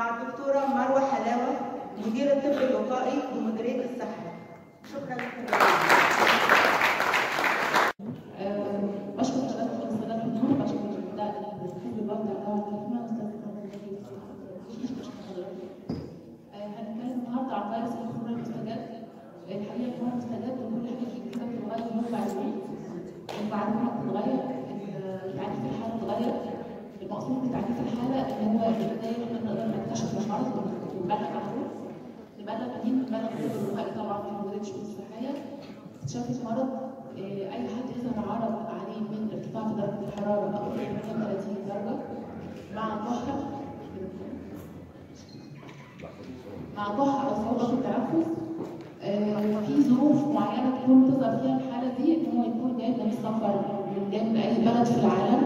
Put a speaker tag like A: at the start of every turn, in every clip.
A: مع الدكتورة مروة حلاوة مدير الطب الوقائي بمديرية الصحة شكرا لكم
B: بشكر حضرتك استاذ الحضور بشكر الداء بحب برضه على الكلمه استاذ هنتكلم النهارده عن فيروس الكورونا المستجد الحقيقه الكورونا المستجد وكل حاجه فيه كده بتتغير يوم بعد يوم المعلومات بتتغير تعريف الحاله اتغير المقصود بتعريف الحاله ان هو في البدايه احنا نقدر نكتشف المرض ونبلغ عنه نبلغ مين نبلغ الطب الوقائي طبعا في مديريه الشؤون الصحيه اكتشاف المرض اي حد يظهر عرض عليه من ارتفاع في درجه الحراره اكثر من 32 درجه مع كحه مع كحه او صعوبه في التنفس آه، في ظروف معينه تكون تظهر فيها الحاله دي ان هو يكون جاي من السفر من جاي من اي بلد في العالم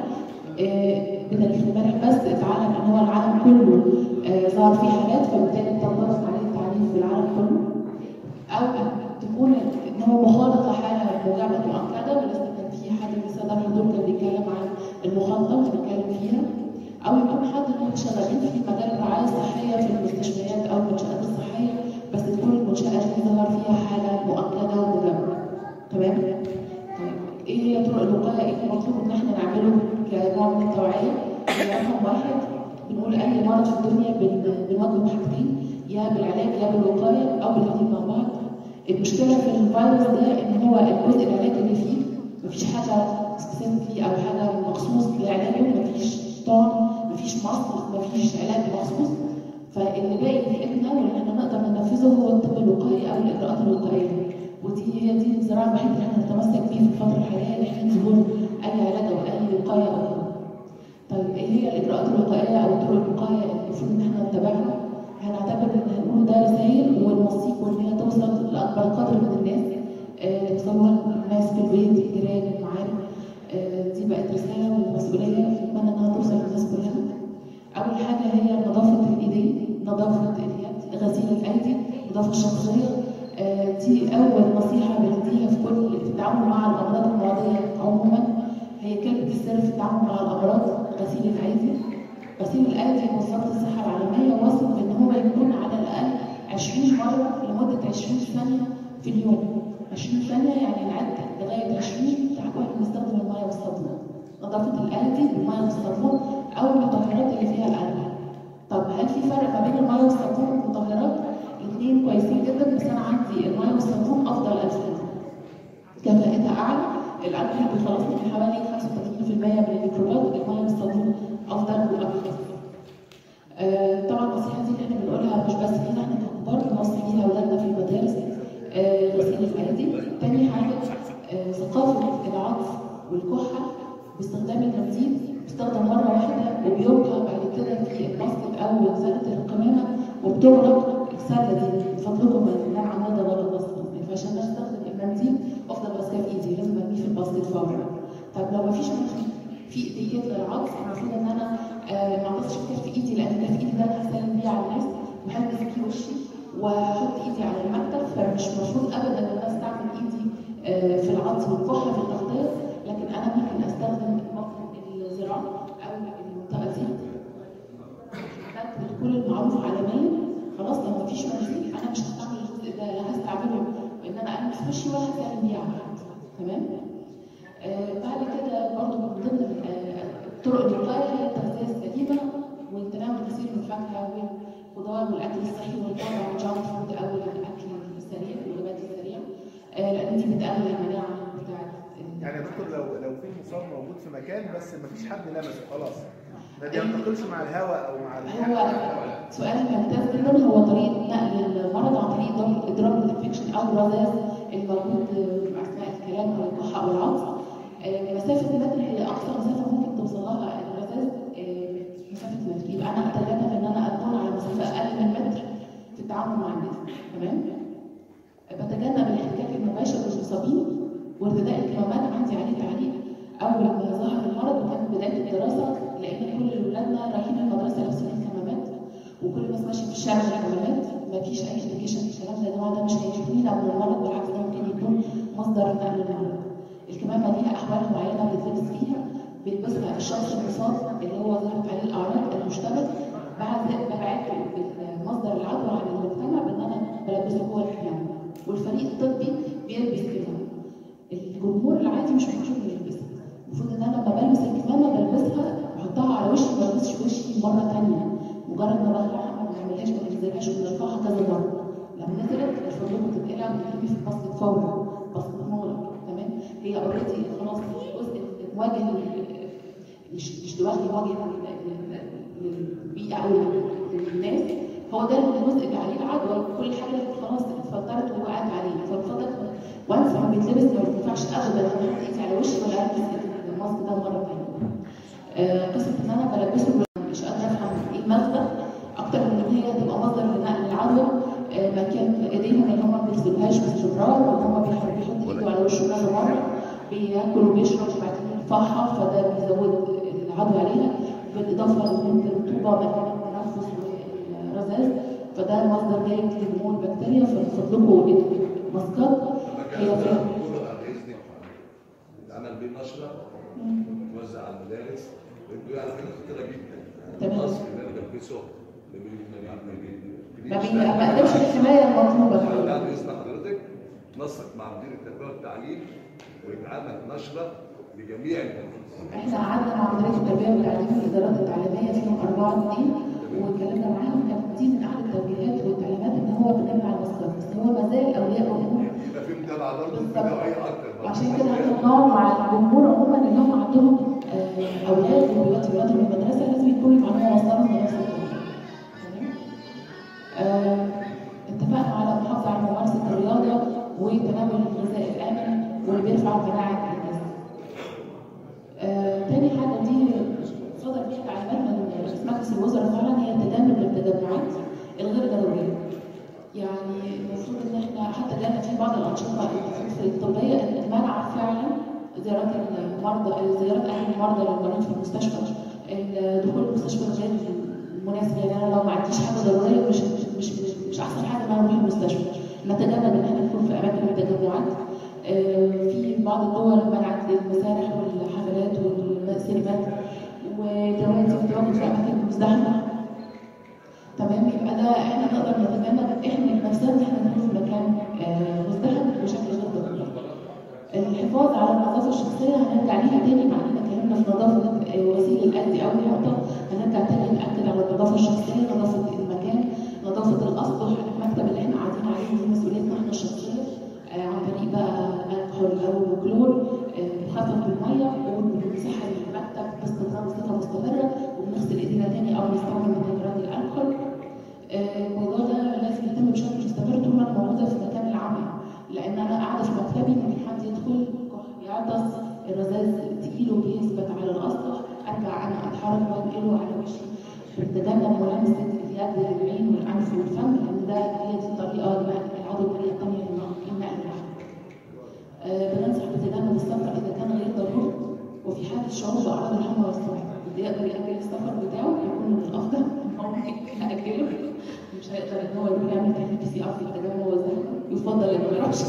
B: آه، بدل في امبارح بس اتعلم ان هو العالم كله آه، ظهر فيه حالات فبالتالي تنطبق عليه التعريف في العالم كله او تكون ان هو مخالط لحاله مجرد مؤكده ولسه كان في حد من الساده الحضور كان بيتكلم عن المخالطه بنتكلم فيها او يكون حد من شغالين في مجال الرعايه الصحيه في المستشفيات او المنشات الصحيه بس تكون المنشاه دي ظهر فيها حاله مؤكده ومجرده تمام؟ طيب ايه هي طرق الوقايه؟ ايه المطلوب ان احنا نعمله كنوع من التوعيه؟ رقم واحد بنقول اي مرض في الدنيا بن- بنواجهه بحاجتين يا بالعلاج يا بالوقايه او بالاثنين مع بعض المشكله في الفيروس ده ان هو الجزء العلاجي اللي فيه مفيش حاجه سبيسيفيكلي او حاجه مخصوص لعلاجه مفيش طعم مفيش مصل مفيش علاج مخصوص فاللي باقي في ايدنا واللي احنا نقدر ننفذه هو الطب الوقائي او الاجراءات الوقائيه ودي هي دي الزراعه الوحيده اللي احنا نتمسك بيه في الفتره الحاليه اللي احنا ظهور اي علاج او اي وقايه او كده. طيب ايه هي الاجراءات الوقائيه او طرق الوقايه اللي المفروض ان احنا نتبعها؟ هنعتبر ان هنقول ده رسائل ونوصيك وان هي توصل لاكبر قدر من الناس آه، توصلها الناس في البيت الجيران المعارف آه، دي بقت رساله ومسؤوليه اتمنى انها توصل للناس كلها. اول حاجه هي نظافه الايدين نظافه اليد غسيل الايدي النظافه الشخصيه آه، دي اول نصيحه بنديها في كل في التعامل مع الامراض المعديه عموما هي كلمه السر في التعامل مع الامراض غسيل الايدي غسيل الايدي منظمه الصحه العالميه وصف ان هو يكون على الاقل 20 مره لمده 20 ثانيه في اليوم 20 ثانيه يعني نعد لغايه 20 تعال نستخدم الميه والصابون نظافه الايدي بالميه والصابون او المطهرات اللي فيها الالكحول طب هل في فرق ما بين الميه والصابون والمطهرات الاثنين كويسين جدا بس انا عندي الميه والصابون افضل الفين كفاءتها اعلى الالكحول بيخلصني من حوالي 35% من الميكروبات الميه والصابون افضل واكثر آه، طبعا النصيحه دي اللي احنا بنقولها مش بس لينا احنا ككبار بنوصي بيها اولادنا في المدارس آه، غسيل الايدي تاني حاجه آه، ثقافه العطف والكحه باستخدام المنديل بيستخدم مره واحده وبيلقى بعد كده في الباسكت او زنه القمامه وبتغرق السله دي من فضلكم ما نعم هذا غلط اصلا ما ينفعش انا استخدم المنديل وافضل ماسكاه في ايدي لازم ارميه في الباسكت فورا طب لو ما فيش منديل في ايديات للعطف المفروض ان انا آه، ما اعطيش كتير في ايدي لان ده في ايدي ده انا هسلم بيه على الناس وهلبس فيه وشي وهحط ايدي على المكتب فمش المفروض ابدا ان انا استعمل ايدي آه، في العطف والكحه في التغطيه لكن انا ممكن استخدم ممكن الذراع او المنطقه دي ده بتكون المعروف عالميا خلاص لو مفيش منديل انا مش هستعمل الجزء ده لا هستعمله ان انا المس وشي ولا هسلم بيه على حد تمام آه، بعد كده برضه من ضمن آه، طرق الوقايه هي التغذيه السليمه وتناول كثير من الفاكهه والخضار والاكل الصحي والبعد عن الجانك فود او الاكل السريع الوجبات السريعه آه، لان دي بتقلل المناعه بتاعت ال-
C: يعني يا دكتور لو لو في مصاب موجود في مكان بس مفيش حد لمسه خلاص ما بينتقلش مع الهواء او مع
B: هو سؤال ممتاز جدا هو طريقه نقل المرض عن طريق ضرب- اضراب الانفكشن او الرذاذ الموجود آه، اثناء الكلام او الكحه او العطس آه، مسافه المتر هي اقصى مسافه ممكن توصل لها الرذاذ آه، مسافه متر يبقى انا اتجنب ان انا اكون على مسافه اقل من متر في التعامل مع الناس تمام بتجنب الاحتكاك المباشر بالمصابين وارتداء الكمامات عندي عليه تعليق اول ما ظهر المرض وكانت بدايه الدراسه لقينا كل اولادنا رايحين المدرسه لابسين الكمامات وكل الناس ماشيه في الشارع بالكمامات ما فيش اي انديكيشن الكلام ده يا جماعه ده مش هيحمينا من المرض بالعكس ده ممكن يكون مصدر نقل المرض الكمامه ليها احوال معينه بيتلبس فيها بيلبسها الشخص المصاب اللي هو ظهرت عليه الاعراض المشتبك بعد ببعته مره ثانيه مجرد ما بخلعها ما بنعملهاش ما بننزلهاش وبنرفعها كذا مره لما نزلت المفروض تتقلع وتترمي في الباسكت فورا باسكت مغلق تمام هي اوريدي خلاص جزء مواجه لل- مش مش دلوقتي مواجه لل- لل- للبيئه او للناس هو ده الجزء اللي عليه العدوى كل حاجه خلاص اتفلترت ووقعت عليه فالفضل وانس ما بيتلبس ما ينفعش ابدا احط ايدي على وشي ولا البس الماسك ده مره ثانيه آه، قصه ان انا بلبسه مش قادره افهم ايه المغزى اكتر من ان هي هتبقى مصدر لنقل العدوى آه، مكان ايديهم ان هم ما بيغسلوهاش باستمرار وان هم بيحط بيحط ايده على وشه كذا مره بياكل وبيشرب وبعدين يرفعها فده بيزود العدوى عليها بالاضافه لوجود الرطوبه مكان التنفس والرذاذ فده مصدر جيد لنمو البكتيريا فمن فضلكم الماسكات هي فيها
D: اتعمل بيه نشره توزع على المدارس بيبقى على فكره خطيره جدا
B: تمام.
D: الاصل ان انا بلبسه ما بي- ما بي-
B: ما بي- ما قدمش الحمايه المطلوبه
D: بعد اذن حضرتك نسق مع مدير التربيه والتعليم ويتعمل نشره لجميع المدارس
B: احنا قعدنا مع مديريه التربيه والتعليم والادارات التعليميه فيهم اربعه اثنين واتكلمنا معاهم كانت دي من احد التوجيهات والتعليمات ان هو بنمنع المسكر بس هو ما زال اولياء الامور
D: يبقى في متابعه برضه في توعيه اكتر برضه.
B: وعشان كده احنا بنقعد مع الجمهور عموما اللي هم عندهم آه، اولاد وبيودوا ولادهم المدرسه لازم يكونوا يتعاملوا مصدرهم بنفس الطريقه تمام؟ آه، اتفقنا على المحافظه على ممارسه الرياضه وتناول الغذاء الامن واللي بيرفع مناعه الناس. آه، تاني حاجه دي صدر فيها تعليمات من رئيس مجلس الوزراء فعلا هي تجنب التجمعات الغير ضروريه. يعني المفروض ان احنا حتى جانا في بعض الانشطه في الطبيه المنع فعلا زيارات المرضى زيارات اهل المرضى للمريض في المستشفى الدخول المستشفى غير مناسب يعني انا لو ما عنديش حاجه ضروريه مش مش مش, مش احسن حاجه ان انا اروح المستشفى نتجنب ان احنا نكون في اماكن التجمعات آه، في بعض الدول منعت المسارح والحفلات والسينمات ودلوقتي بتواجد في اماكن مزدحمه تمام يبقى ده احنا نقدر نتجنب احنا نفسنا ان احنا نكون في مكان آه، مزدحم بشكل غير ضروري. الحفاظ على النظافه الشخصيه هنرجع ليها تاني مع اننا اتكلمنا في نظافه آه، غسيل الايدي اول نقطه هنرجع تاني ناكد على النظافه الشخصيه نظافه المكان نظافه الاسطح المكتب اللي احنا قاعدين عليه دي مسؤوليتنا احنا الشخصيه آه، عن طريق بقى الكحول او كلور آه، بنخفف بالميه وبنمسحها المكتب باستمرار بصفه مستمره وبنغسل ايدينا تاني او نستعمل مهدرات الالكحول آه، الموضوع ده لازم يتم بشكل مستمر طول ما انا موجوده في مكان العمل لان انا قاعده في مكتبي ممكن حد يدخل كح يعطس الرذاذ تقيل وبيثبت على الاسطح ارجع انا اتحرك وانقله على وشي بنتجنب ملامسه اليد للعين والانف والفم لان ده هي دي الطريقه العضو الطريقه الثانيه للنقل العام. آه، بننصح بتجنب السفر اذا كان غير ضروري وفي حاله الشعور باعراض الحمى والصحه اللي يقدر ياجل السفر بتاعه يكون من الافضل ان هو ياجله مش هيقدر ان هو يروح يعمل تحليل بي سي ار في التجمع والزحمه يفضل انه ما يروحش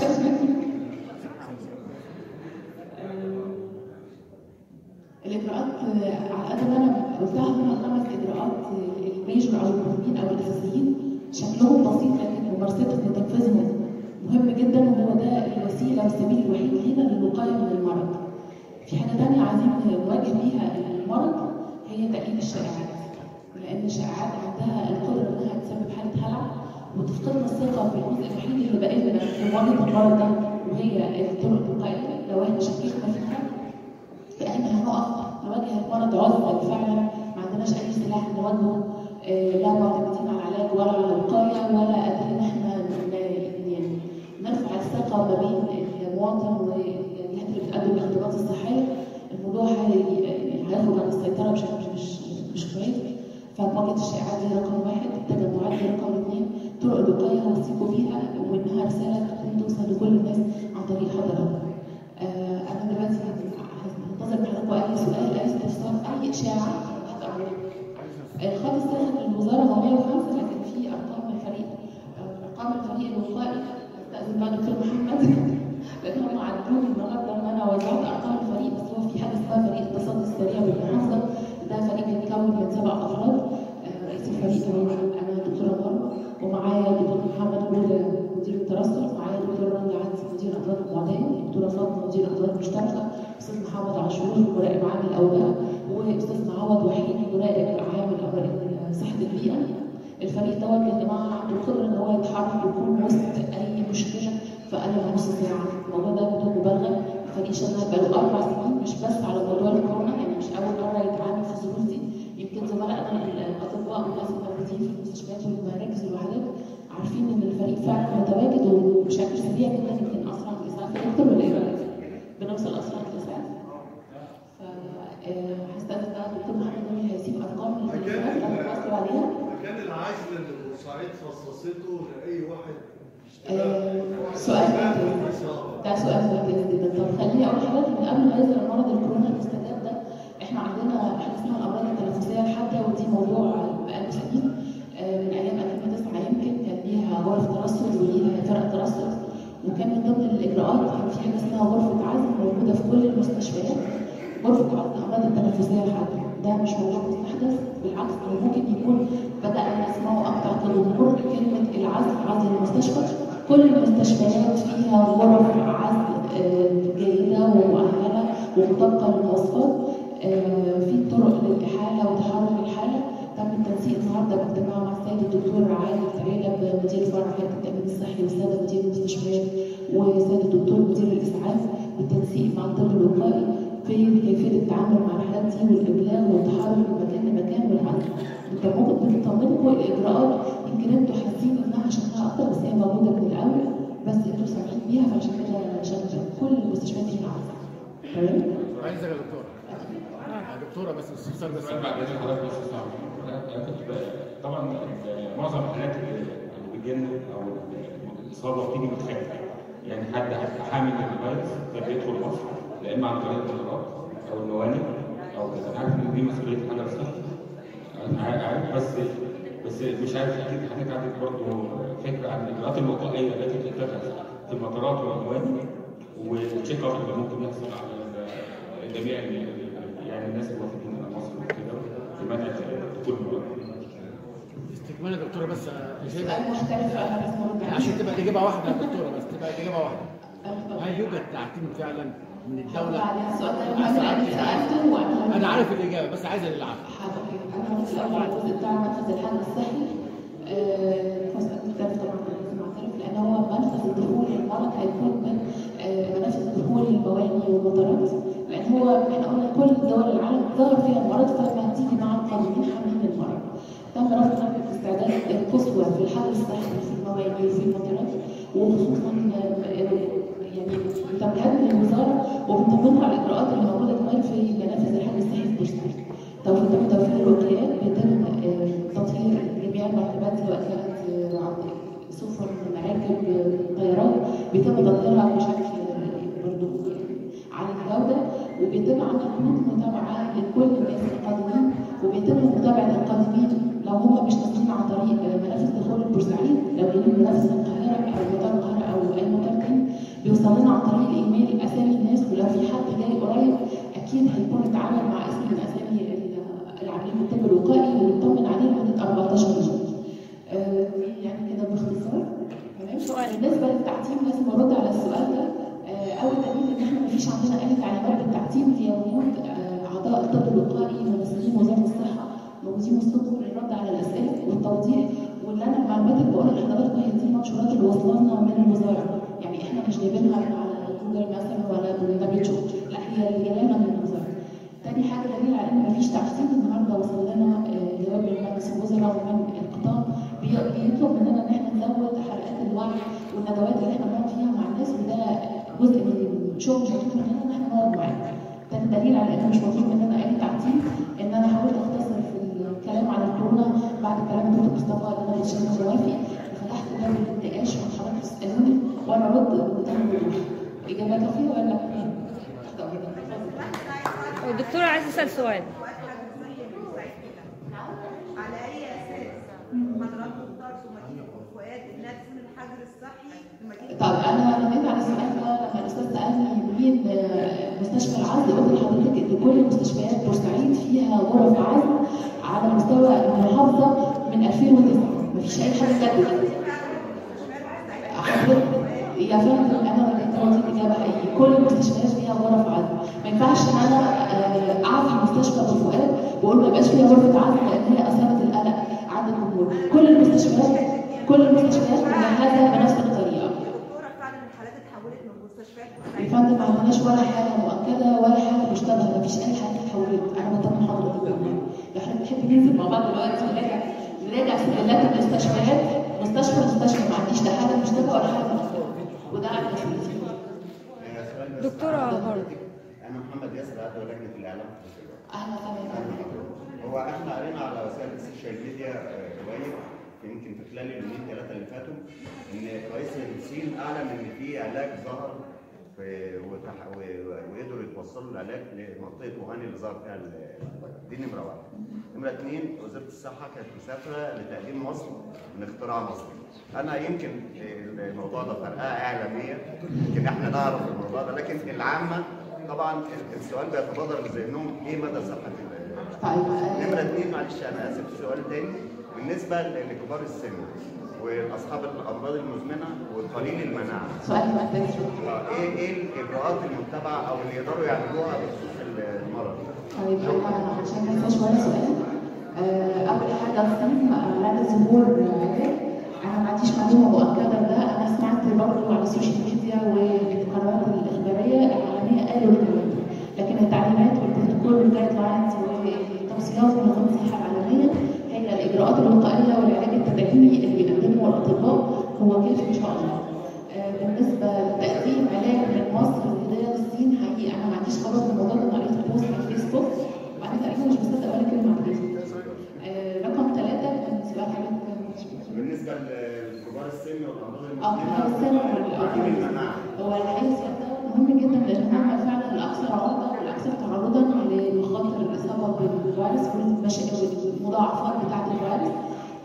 B: الاجراءات آه، على قد ما انا قلتها هم خمس اجراءات آه، الميجر او المهمين او الاساسيين شكلهم بسيط لكن ممارستهم وتنفيذهم مهم جدا وهو ده الوسيله والسبيل الوحيد لينا للوقايه من المرض. في حاجه ثانيه عايزين نواجه بيها المرض هي تقليل الشائعات. لان الشائعات عندها القدره انها تسبب حاله هلع وتفقدنا الثقه في الجزء الوحيد اللي باقي لنا في مواجهه المرض ده وهي الطرق الوقائيه لو احنا شككنا فيها فاحنا هنقف نواجه المرض عزله فعلا ما عندناش اي سلاح نواجهه آه، لا معتمدين على العلاج ولا على الوقايه ولا قادرين ان احنا ن- يعني نرفع الثقه ما بين المواطن والجهات اللي بتقدم الخدمات الصحيه الموضوع هي- يعني هيخرج عن السيطره بشكل مش مش كويس فمواجهه الشائعات دي رقم واحد التجمعات دي رقم اثنين طرق الوقايه وثقوا بيها وانها رساله تكون توصل لكل الناس عن طريق حضراتكم. آه انا دلوقتي هنتظر من حضراتكم اي سؤال اي استفسار اي اشاعه هتقولوا الخط الساخن للوزاره هو 105 لكن في ارقام الفريق ارقام الفريق الوقائي استاذن بقى دكتور محمد لان هم عدوني النهارده ان انا وزعت ارقام الفريق بس هو في حاجه اسمها فريق التصدي السريع بالمحافظه ده فريق بيتكون من سبع افراد آه، رئيس الفريق هو انا دكتوره مروه ومعايا دكتور محمد بولا مدير الترصد معايا دكتور رانيا عدس مدير امراض المعديه دكتوره فاطمه مدير امراض مشتركه استاذ محمد عاشور مراقب عام الاوبئه واستاذ معوض وحيد مراقب عام الامراض فيه في المستشفيات والمراكز والوحدات عارفين ان الفريق فعلا متواجد وبشكل سريع جدا يمكن اسرع من الاسعاف يا دكتور ولا ايه رايك؟ بنوصل اسرع من الاسعاف ف آه، هستاذن بقى الدكتور محمد نبيل هيسيب ارقام التليفونات اللي هتتواصلوا عليها
E: كان العزل اللي بورسعيد خصصته لاي واحد
B: آه، سؤال ممتاز ده سؤال ممتاز جدا طب خليني اقول لحضرتك من قبل ما يظهر مرض الكورونا المستجد ده احنا عندنا حاجه اسمها الامراض التنفسيه الحاده ودي موضوع بقاله سنين آه، من ايام 2009 يمكن كان ليها غرف ترصد وليها فرق ترصد وكان من ضمن الاجراءات كان في حاجه اسمها غرفه عزل موجوده في كل المستشفيات غرفه عزل الامراض التنفسيه الحاده ده مش موضوع مستحدث بالعكس هو ممكن يكون بدانا نسمعه اكتر كجمهور كلمه العزل عزل المستشفى كل المستشفيات فيها غرف عزل آه، جيده ومؤهله ومطابقه للمواصفات آه، في طرق للاحاله وتحرك الحاله تم التنسيق النهارده باجتماع مع السيد الدكتور عادل تريلة مدير فرع هيئه التامين الصحي والساده مدير المستشفيات والسيد الدكتور مدير الاسعاف بالتنسيق مع الطب الوقائي في كيفيه التعامل مع الحالات دي والابلاغ والتحرك من مكان لمكان والعزل. انت ممكن بتطمنكم الاجراءات يمكن انتوا حاسين انها شكلها اكتر بس هي موجوده من الاول بس انتوا سامعين بيها فعشان كده شغاله كل المستشفيات فيها عزل. تمام؟
C: عايزك يا دكتوره يا دكتوره بس استفسار بس
F: السؤال بعد اذن حضرتك بس صعب انا كنت ب- طبعا ال- معظم الحالات اللي اللي بتجن او الاصابه بتيجي متخففه يعني حد حامل الفيروس فبيدخل مصر لا اما عن طريق الطيارات او الموانئ او كذا انا عارف ان دي مسؤوليه الحجر الصحي انا عارف بس بس مش عارف اكيد حضرتك عندك برضه فكره عن الاجراءات الوقائيه التي تتخذ في المطارات والموانئ والتشيك اب اللي ممكن يحصل على ال- جميع ال- يعني الناس اللي واخدين من مصر وكده في منع دخول الموانئ
C: استكمال يا دكتوره بس
B: سؤال محترف انا بس مرد عليه.
C: عشان تبقى الاجابه واحده يا دكتوره بس تبقى الاجابه واحده
B: أنا-
C: هل يوجد تعتيم فعلا من
B: هرد
C: الدوله
B: على السؤال ده مهم لان سالته وانا
C: انا عارف الاجابه بس عايز العب
B: حاضر انا هرد الاول على الجزء بتاع منفذ الحل الصحي آه، مسألة مختلف طبعا لازم اعترف لان هو منفذ الدخول للمرض هيكون من آه، منافذ دخول الموانئ والمطارات لان هو احنا قلنا كل دول العالم ظهر فيها المرض فلما تيجي مع القادمين حاملين المرض تم رفع درجه الاستعداد القصوى في الحل الصحي في الموانئ وفي المطارات وخصوصا آه، يعني تمهيد من الوزاره وبتطبقها على الاجراءات اللي موجوده كمان في منافذ الحل الصحي في بورسعيد. توفير تم توفير الوكالات بيتم آه، تطهير جميع المركبات سواء كانت آه، عن سفن مراكب آه، طيران بيتم تطهيرها بشكل آه، برضه على الجوده وبيتم عمل خطوط متابعه لكل الناس القادمين وبيتم متابعه القادمين لو هم مش نازلين عن طريق آه، منافذ دخول بورسعيد لو جايين من منافذ القاهره او مطار القاهره او اي مطار تاني بيوصل لنا عن طريق الايميل اسامي الناس ولو في حد جاي قريب اكيد هيكون اتعامل مع اسم من اسامي ال- العاملين بالطب الوقائي ونطمن عليه لمده 14 يوم. آه، يعني كده باختصار تمام
G: سؤال.
B: بالنسبه للتعتيم لازم ارد على السؤال ده آه، اول دليل ان احنا مفيش عندنا اي تعليمات بالتعتيم هي وجود آه، اعضاء الطب الوقائي ممثلين وزاره الصحه موجودين وسطكم للرد على الاسئله والتوضيح واللي انا المعلومات اللي بقولها لحضراتكم هي دي المنشورات اللي واصله لنا من الوزاره يعني احنا مش جايبينها على جوجل مثلا ولا من دبليو لا هي اللي جايه لنا من الوزاره تاني حاجه دليل على ان مفيش تعتيم النهارده وصل لنا آه، جواب من مجلس الوزراء ومن القطاع بي- بيطلب مننا ان احنا نزود حلقات الوعي والندوات اللي احنا بنقعد فيها مع الناس وده جزء من شغل مطلوب مننا ان احنا نقعد معاهم. تاني دليل على ان مش مطلوب مننا اي تعتيم ان انا حاولت اختصر في الكلام عن الكورونا بعد كلام الدكتور مصطفى اللي انا هشام الجوافي وفتحت باب الانتقاش وحضرتك تسالوني وانا ارد بمنتهى الوضوح. اجابه كافيه ولا؟
G: والدكتور عايز يسأل سؤال
H: على اي اساس حضراتكم اخترتوا مدينه فؤاد انها تكون الحجر الصحي في مدينه
B: طب انا رديت على السؤال ده لما الاستاذ سالني مين آه، مستشفى العزل قلت لحضرتك ان كل مستشفيات بورسعيد فيها غرف عزل على مستوى المحافظه من 2009 مفيش اي حاجه جدت حضرتك يا فندم انا رديت هو دي الاجابه حقيقي كل المستشفيات فيها غرف عزل ما ينفعش ان انا آه، اقعد في مستشفى بفؤاد واقول ما يبقاش فيها غرفه عزل لان هي اثارت القلق عند الجمهور كل المستشفيات كل المستشفيات مجهزه بنفس الطريقه
H: دكتوره فعلا الحالات اتحولت من مستشفيات
B: يا فندم ما عندناش ولا حاجه مؤكده ولا حاجه مشتبهه مفيش اي حاجه اتحولت انا بطمن حضرتك والله احنا بنحب ننزل مع بعض دلوقتي ونرجع راجع سجلات المستشفيات مستشفى مستشفى ما عنديش لا حاله مشتبه ولا حاله مخطوطه وده على المسؤولين
G: دكتورة هارد.
I: انا محمد ياسر عضو لجنه الاعلام في التجاره
B: اهلا وسهلا
I: هو احنا قرينا على وسائل السوشيال ميديا آه، قريب يمكن في خلال اليومين ثلاثه اللي فاتوا ان رئيس الصين اعلن ان في علاج ظهر في- وتح- و- و- وقدروا يتوصلوا العلاج لمنطقه وهان اللي ظهر فيها ال- دي نمره واحد. نمره اثنين وزاره الصحه كانت مسافره لتقديم وصف من اختراع مصري. انا يمكن الموضوع ده فرقعه اعلاميه يمكن احنا نعرف الموضوع ده لكن العامه طبعا السؤال بيتبادر لذهنهم ايه مدى صحه ال-
B: طيب
I: نمرة
B: آه،
I: اثنين معلش انا اسف سؤال تاني بالنسبة لكبار السن واصحاب الامراض المزمنة وقليل المناعة
B: سؤال محتاج
I: آه، ايه ايه الاجراءات المتبعة او اللي يقدروا يعملوها بخصوص المرض؟
B: طيب انا عشان ما يبقاش ولا سؤال آه، اول حاجه الصين اعلان ظهور علاج انا ما عنديش معلومه مؤكده لده انا سمعت برضه على السوشيال ميديا والقنوات الاخباريه الاعلاميه قالوا الكلام ده لكن التعليمات والبروتوكول والجايد لاينز والتوصيات من منظمه الصحه العالميه هي الاجراءات الوقائيه والعلاج التداعيي اللي بيقدمه الاطباء هو كافي ان شاء الله آه، بالنسبه لتقديم علاج من مصر لهدايه للصين حقيقي انا ما عنديش خبر في الموضوع ده انا قريت بوست على الفيسبوك وبعدين تقريبا مش مصدق ولا كلمه على الفيسبوك آه، رقم ثلاثه كان سؤال حضرتك
I: بالنسبة لكبار السن والامراض
B: اه كبار السن
I: المزمنة وقليل
B: وال-
I: المناعة
B: هو الحقيقه السؤال ده مهم جدا لان هم فعلا الاكثر عرضه والاكثر تعرضا لمخاطر الاصابه بالفيروس والمشاكل والمضاعفات بتاعه الفيروس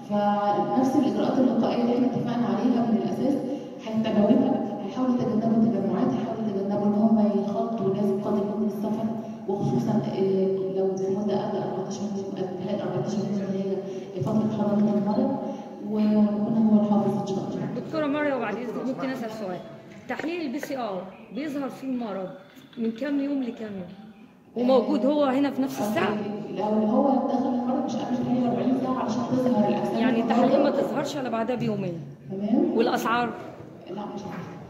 B: فنفس الاجراءات الوقائيه اللي احنا اتفقنا عليها من الاساس هيتجنبها هيحاولوا يتجنبوا التجمعات هيحاولوا يتجنبوا ان هم يخاطبوا ناس قادمين من السفر وخصوصا آه، لو في مده قبل 14 يوم قبل 14 يوم اللي هي فتره حراره المرض وربنا هو الحافظ ان شاء الله
G: دكتورة مريم وبعد إذنك ممكن أسأل سؤال تحليل البي سي ار بيظهر فيه المرض من كام يوم لكام يوم وموجود هو هنا في نفس الساعة
B: لو هو دخل المرض مش قبل 48 ساعه علشان تظهر الاجسام
G: يعني التحاليل ما تظهرش إلا بعدها بيومين
B: تمام
G: والأسعار
B: لا مش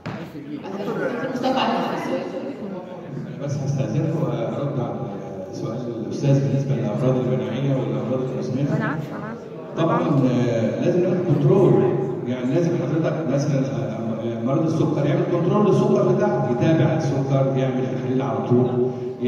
B: عارفه مصطفى على السؤال
F: أنا بس هستأذنكم أرد على سؤال الأستاذ بالنسبة للأمراض المناعية والأمراض المزمنة.
G: أنا عارفة أنا عارفة
F: طبعا آه، لازم نعمل كنترول يعني لازم حضرتك مثلا آه، آه، مريض السكر يعمل كنترول للسكر بتاعه يتابع السكر يعمل تحليل على طول ي-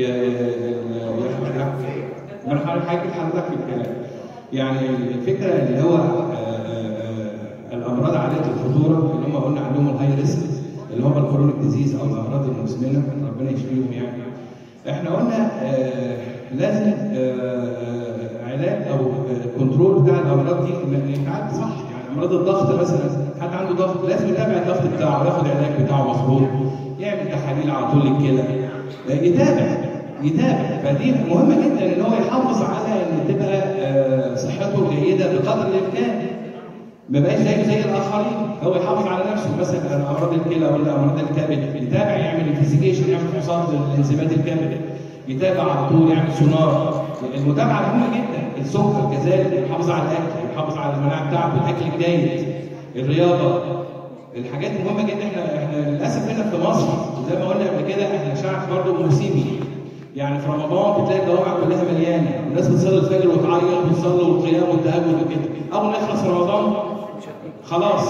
F: ياخد من حضرتك حاجه حضرتك في الكلام يعني الفكره اللي هو آه، آه، آه، الامراض عاليه الخطوره اللي هم قلنا عليهم الهاي ريسك اللي هم الكرونيك ديزيز او الامراض المزمنه ربنا يشفيهم يعني احنا قلنا آه، لازم آه، آه، علاج او آه، كنترول بتاع الامراض دي م- يتعالج صح يعني امراض الضغط مثلا حد عنده ضغط لازم يتابع الضغط بتاعه ياخد العلاج بتاعه مظبوط يعمل تحاليل على طول للكلى آه، يتابع يتابع فدي مهمه جدا ان هو يحافظ على ان تبقى آه، صحته جيده بقدر الامكان ما بقاش زيه زي الاخرين هو يحافظ على نفسه مثلا امراض الكلى ولا امراض الكبد يتابع يعمل انفستيجيشن يعمل فحوصات للانزيمات الكبد يتابع على طول يعمل سونار المتابعه مهمه جدا السكر كذلك يحافظ على الاكل يحافظ على المناعه بتاعته الاكل الجيد الرياضه الحاجات دي مهمه جدا احنا احنا للاسف هنا في مصر زي ما قلنا قبل كده احنا شعب برضه موسمي يعني في رمضان بتلاقي الجوامع كلها مليانه الناس بتصلي الفجر وتعيط وتصلي القيام والتهجد وكده اول ما يخلص رمضان خلاص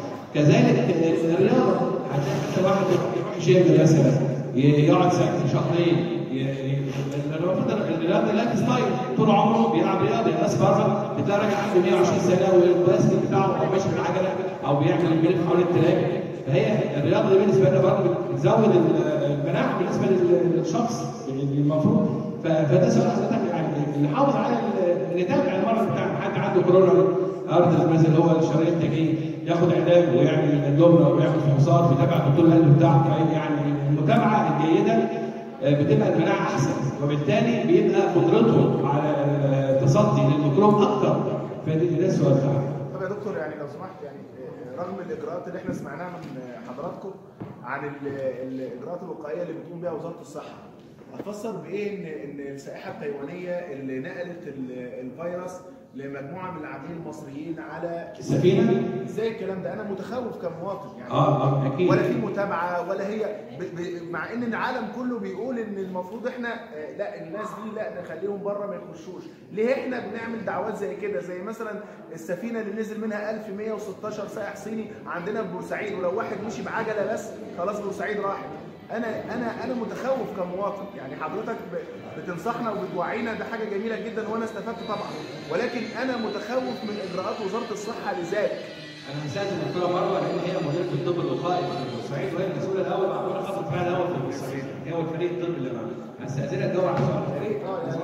F: كذلك الرياضه هتلاقي مثلا واحد يروح جيم مثلا ي- يقعد ساعتين شهرين ي- ي- المفروض الرياضه لايف ستايل طول عمره بيلعب رياضه الناس بره بتلاقي راجل عنده 120 سنه والباسكت بتاعه او ماشي بالعجله او بيعمل البيلف حوالين التراك فهي الرياضه دي بالنسبه لنا برضه بتزود ال- المناعه بالنسبه لل- للشخص المفروض ف- فده سؤال حضرتك يعني نحافظ على ال- نتابع المرض بتاع حد عنده كورونا ارض مثلا هو الشرايين التاجيه ياخد علاج ويعمل الدوبلر ويعمل فحوصات ويتابع دكتور القلب بتاعه يعني المتابعه الجيده آه، بتبقى المناعه احسن وبالتالي بيبقى قدرته على التصدي للميكروب اكتر فده ده السؤال بتاعك
C: طب يا دكتور يعني لو سمحت يعني آه، رغم الاجراءات اللي احنا سمعناها من آه، حضراتكم عن ال- الاجراءات الوقائيه اللي بتقوم بها وزاره الصحه هتفسر بايه ان ان السائحه التايوانيه اللي نقلت ال- الفيروس لمجموعه من العاملين المصريين على
F: السفينة؟
C: ازاي الكلام ده انا متخوف كمواطن يعني
F: اه اه اكيد
C: ولا في متابعه ولا هي ب... ب... مع ان العالم كله بيقول ان المفروض احنا آه، لا الناس دي لا نخليهم بره ما يخشوش ليه احنا بنعمل دعوات زي كده زي مثلا السفينه اللي نزل منها 1116 سائح صيني عندنا في بورسعيد ولو واحد مشي بعجله بس خلاص بورسعيد راحت انا انا انا متخوف كمواطن يعني حضرتك ب- بتنصحنا وبتوعينا ده حاجه جميله جدا وانا استفدت طبعا ولكن انا متخوف من اجراءات وزاره الصحه لذلك
J: انا هساعد الدكتوره مروه لان هي مديره الطب الوقائي في بورسعيد وهي المسؤوله الاول عن كل خط دفاع الاول في بورسعيد هي والفريق الطبي اللي معاها هستاذنها تجاوب على سؤال الفريق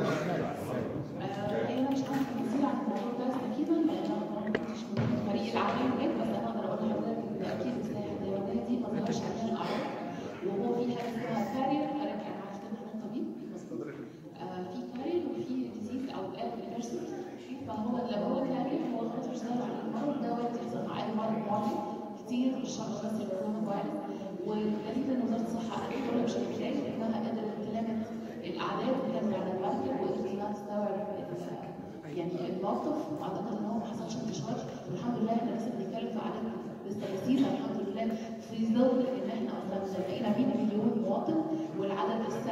B: انا مش عارفه كتير عن الموضوع ده تاكيدا لان انا مش من فريق العمل هناك بس انا اقدر اقول لحضرتك ان اكيد السلاح الحيوانات دي ما ظهرش عليها الاعراض وهو في حاجه اسمها كارير انا انا عرفت ان انا طبيب آه، في كارير وفي ديزيز او البيرسون فهو لو هو كارير هو خلاص مش ظاهر عليه المرض ده وارد يحصل مع اي مرض معدي كتير مش شرط بس الكورونا فيروس والدليل ان وزاره الصحه قالت لنا بشكل كبير انها قدرت تلامس الاعداد اللي كانت على المركب وقدرت انها تستوعب ال- يعني الموقف واعتقد ان هو ما حصلش انتشار والحمد لله احنا لسه بنتكلم في عدد لسه بسيطه الحمد لله في ظل ان احنا مثلا بقينا 100 مليون مواطن والعدد لسه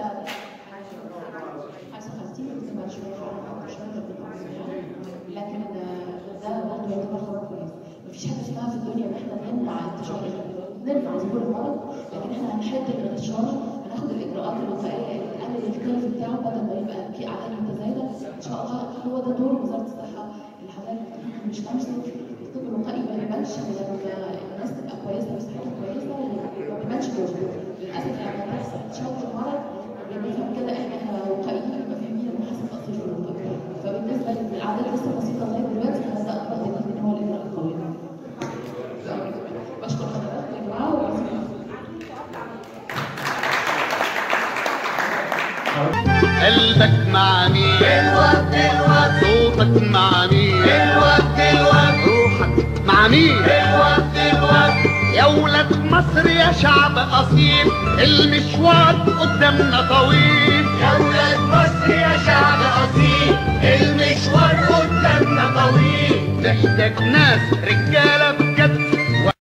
B: 55 بتبقى شويه حوالي شويه بتبقى لكن آه، ده برضه يعتبر خبر كويس مفيش حاجه اسمها في الدنيا ان احنا نمنع انتشار نمنع ظهور المرض لكن احنا هنحد من الانتشار هناخد الاجراءات الوقائيه اللي تقلل الكلف بتاعه بدل ما يبقى في اعداد متزايده ان شاء الله هو ده دور وزاره الصحه اللي حضرتك مش نفسه الطب الوقائي ما بيبانش غير لما الناس تبقى كويسه وصحتها كويسه وما بيبانش دوره للاسف لما بيحصل انتشار في المرض بنفهم كده احنا كوقائيين يبقى فاهمين ان حصل تاثير في الوقائي فبالنسبه للاعداد لسه بسيطه لغايه دلوقتي فهذا اعتقد ان هو الاجراء القوي بشكر حضرتك يا جماعه وعايزين
K: قلبك مع مين الوقت الوقت صوتك مع مين الوقت الوقت روحك مع مين الوقت الوقت يا ولاد مصر يا شعب اصيل المشوار قدامنا طويل يا ولاد مصر يا شعب اصيل المشوار قدامنا طويل نحتاج ناس رجاله